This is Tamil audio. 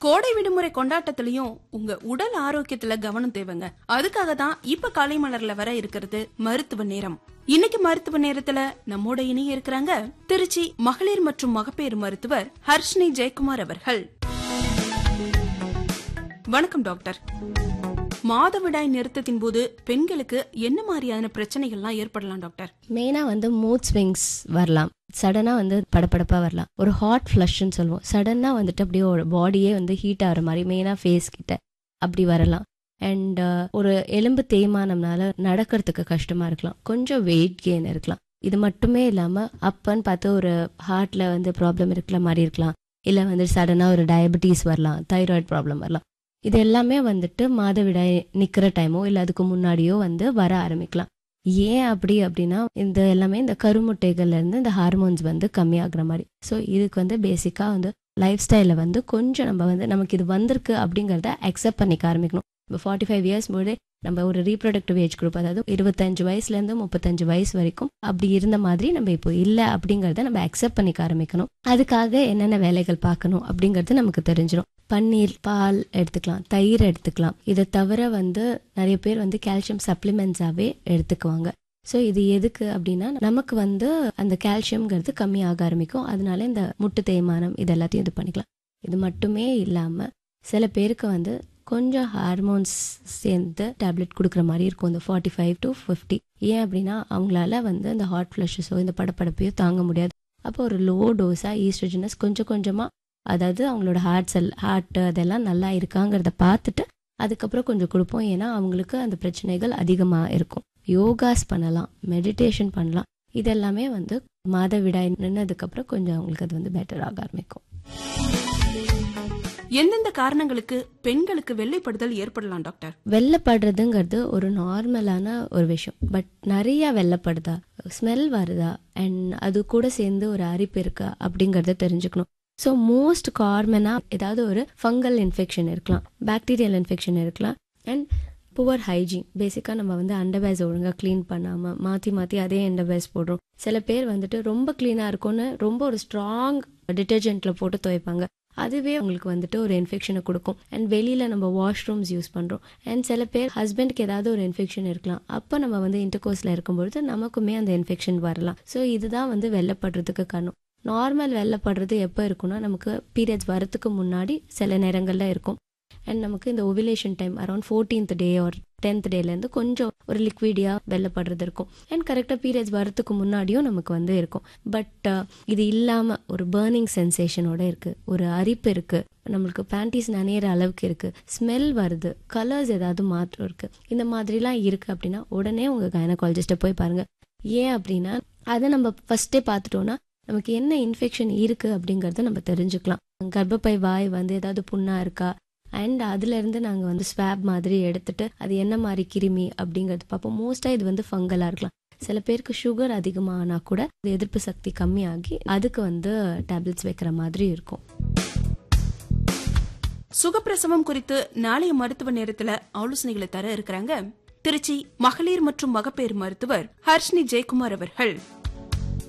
கோடை விடுமுறை கொண்டாட்டத்திலயும் உங்க உடல் ஆரோக்கியத்துல கவனம் தேவைங்க அதுக்காக தான் இப்ப காலை மலர்ல வர இருக்கிறது மருத்துவ நேரம் இன்னைக்கு மருத்துவ நேரத்துல நம்மோட இணைய இருக்கிறாங்க திருச்சி மகளிர் மற்றும் மகப்பேறு மருத்துவர் ஹர்ஷினி ஜெயக்குமார் அவர்கள் வணக்கம் டாக்டர் மாதவிடாய் நிறுத்தத்தின் போது பெண்களுக்கு என்ன மாதிரியான பிரச்சனைகள்லாம் ஏற்படலாம் டாக்டர் மெயினாக வந்து மூட் ஸ்விங்ஸ் வரலாம் சடனாக வந்து படபடப்பாக வரலாம் ஒரு ஹாட் ஃப்ளஷ்ன்னு சொல்லுவோம் சடனாக வந்துட்டு அப்படியே ஒரு பாடியே வந்து ஹீட் ஆகிற மாதிரி மெயினாக ஃபேஸ் கிட்ட அப்படி வரலாம் அண்ட் ஒரு எலும்பு தேய்மானம்னால நடக்கிறதுக்கு கஷ்டமாக இருக்கலாம் கொஞ்சம் வெயிட் கெயின் இருக்கலாம் இது மட்டுமே இல்லாமல் அப்பன்னு பார்த்து ஒரு ஹார்ட்டில் வந்து ப்ராப்ளம் இருக்கிற மாதிரி இருக்கலாம் இல்லை வந்து சடனாக ஒரு டயபெட்டிஸ் வரலாம் தைராய்டு ப்ராப்ளம் வரலாம் இது எல்லாமே வந்துட்டு மாதவிடாய் நிற்கிற டைமோ இல்லை அதுக்கு முன்னாடியோ வந்து வர ஆரம்பிக்கலாம் ஏன் அப்படி அப்படின்னா இந்த எல்லாமே இந்த கருமுட்டைகள்ல இருந்து இந்த ஹார்மோன்ஸ் வந்து கம்மியாகிற மாதிரி ஸோ இதுக்கு வந்து பேசிக்காக வந்து லைஃப் ஸ்டைலில் வந்து கொஞ்சம் நம்ம வந்து நமக்கு இது வந்திருக்கு அப்படிங்கிறத அக்செப்ட் பண்ணிக்க ஆரம்பிக்கணும் இப்போ ஃபார்ட்டி ஃபைவ் இயர்ஸ் போதே நம்ம ஒரு ரீப்ரொடக்டிவ் ஏஜ் குரூப் அதாவது இருபத்தஞ்சு வயசுலேருந்து முப்பத்தஞ்சு வயசு வரைக்கும் அப்படி இருந்த மாதிரி நம்ம இப்போ இல்லை அப்படிங்கிறத நம்ம அக்செப்ட் பண்ணிக்க ஆரம்பிக்கணும் அதுக்காக என்னென்ன வேலைகள் பார்க்கணும் அப்படிங்கிறது நமக்கு தெரிஞ்சிடும் பன்னீர் பால் எடுத்துக்கலாம் தயிர் எடுத்துக்கலாம் இதை தவிர வந்து நிறைய பேர் வந்து கால்சியம் சப்ளிமெண்ட்ஸாகவே எடுத்துக்குவாங்க ஸோ இது எதுக்கு அப்படின்னா நமக்கு வந்து அந்த கால்சியம்ங்கிறது கம்மியாக ஆரம்பிக்கும் அதனால இந்த முட்டு தேய்மானம் இது எல்லாத்தையும் இது பண்ணிக்கலாம் இது மட்டுமே இல்லாமல் சில பேருக்கு வந்து கொஞ்சம் ஹார்மோன்ஸ் சேர்ந்து டேப்லெட் கொடுக்குற மாதிரி இருக்கும் இந்த ஃபார்ட்டி ஃபைவ் டு ஃபிஃப்டி ஏன் அப்படின்னா அவங்களால வந்து இந்த ஹார்ட் ஃப்ளஷஸோ இந்த படப்படப்பையோ தாங்க முடியாது அப்போ ஒரு லோ டோஸாக ஈஸ்ட்ரஜனஸ் கொஞ்சம் கொஞ்சமாக அதாவது அவங்களோட ஹார்ட் செல் ஹார்ட் அதெல்லாம் நல்லா இருக்காங்கிறத பார்த்துட்டு அதுக்கப்புறம் கொஞ்சம் கொடுப்போம் ஏன்னா அவங்களுக்கு அந்த பிரச்சனைகள் அதிகமாக இருக்கும் யோகாஸ் பண்ணலாம் மெடிடேஷன் பண்ணலாம் இதெல்லாமே வந்து மாதவிடாய் நின்னதுக்கப்புறம் கொஞ்சம் அவங்களுக்கு அது வந்து பெட்டர் ஆக ஆரம்பிக்கும் எந்தெந்த காரணங்களுக்கு பெண்களுக்கு வெள்ளைப்படுதல் ஏற்படலாம் டாக்டர் வெள்ளப்படுறதுங்கிறது ஒரு நார்மலான ஒரு விஷயம் பட் நிறைய வெள்ளப்படுதா ஸ்மெல் வருதா அண்ட் அது கூட சேர்ந்து ஒரு அரிப்பு இருக்கா அப்படிங்கறத தெரிஞ்சுக்கணும் ஸோ மோஸ்ட் காமனாக ஏதாவது ஒரு ஃபங்கல் இன்ஃபெக்ஷன் இருக்கலாம் பாக்டீரியல் இன்ஃபெக்ஷன் இருக்கலாம் அண்ட் புவர் ஹைஜீன் பேசிக்காக நம்ம வந்து அண்டர்வேஸ் ஒழுங்காக க்ளீன் பண்ணாமல் மாற்றி மாற்றி அதே அண்டர்வேஸ் போடுறோம் சில பேர் வந்துட்டு ரொம்ப க்ளீனாக இருக்கும்னு ரொம்ப ஒரு ஸ்ட்ராங் டிட்டர்ஜென்ட்டில் போட்டு துவைப்பாங்க அதுவே உங்களுக்கு வந்துட்டு ஒரு இன்ஃபெக்ஷனை கொடுக்கும் அண்ட் வெளியில் நம்ம வாஷ்ரூம்ஸ் யூஸ் பண்ணுறோம் அண்ட் சில பேர் ஹஸ்பண்டுக்கு ஏதாவது ஒரு இன்ஃபெக்ஷன் இருக்கலாம் அப்போ நம்ம வந்து இன்டர்கோர்ஸில் இருக்கும்பொழுது நமக்குமே அந்த இன்ஃபெக்ஷன் வரலாம் ஸோ இதுதான் வந்து வெள்ளப்படுறதுக்கு காரணம் நார்மல் வெள்ளப்படுறது எப்போ இருக்குன்னா நமக்கு பீரியட்ஸ் வரத்துக்கு முன்னாடி சில நேரங்களில் இருக்கும் அண்ட் நமக்கு இந்த ovulation time around fourteenth day ஒரு டென்த் டேலேருந்து கொஞ்சம் ஒரு லிக்விடியாக வெள்ளப்படுறது இருக்கும் அண்ட் கரெக்டாக பீரியட்ஸ் வரத்துக்கு முன்னாடியும் நமக்கு வந்து இருக்கும் பட் இது இல்லாமல் ஒரு பேர்னிங் சென்சேஷனோட இருக்குது ஒரு அரிப்பு இருக்குது நம்மளுக்கு பேண்டிஸ் நனையிற அளவுக்கு இருக்குது ஸ்மெல் வருது கலர்ஸ் ஏதாவது மாற்றம் இருக்குது இந்த மாதிரிலாம் இருக்குது அப்படின்னா உடனே உங்கள் கைனகாலஜிஸ்ட்டை போய் பாருங்கள் ஏன் அப்படின்னா அதை நம்ம ஃபஸ்ட்டே பார்த்துட்டோன்னா நமக்கு என்ன இன்ஃபெக்ஷன் இருக்குது அப்படிங்கிறத நம்ம தெரிஞ்சுக்கலாம் கர்ப்பப்பை வாய் வந்து ஏதாவது புண்ணாக இருக்கா அண்ட் அதுலேருந்து நாங்கள் வந்து ஸ்வாப் மாதிரி எடுத்துட்டு அது என்ன மாதிரி கிருமி அப்படிங்கிறது பார்ப்போம் மோஸ்ட்டாக இது வந்து ஃபங்கலாக இருக்கலாம் சில பேருக்கு சுகர் அதிகமானா கூட எதிர்ப்பு சக்தி கம்மியாகி அதுக்கு வந்து டேப்லெட்ஸ் வைக்கிற மாதிரி இருக்கும் சுகப்பிரசவம் குறித்து நாளைய மருத்துவ நேரத்துல ஆலோசனைகளை தர இருக்கிறாங்க திருச்சி மகளிர் மற்றும் மகப்பேறு மருத்துவர் ஹர்ஷினி ஜெயக்குமார் அவர்கள்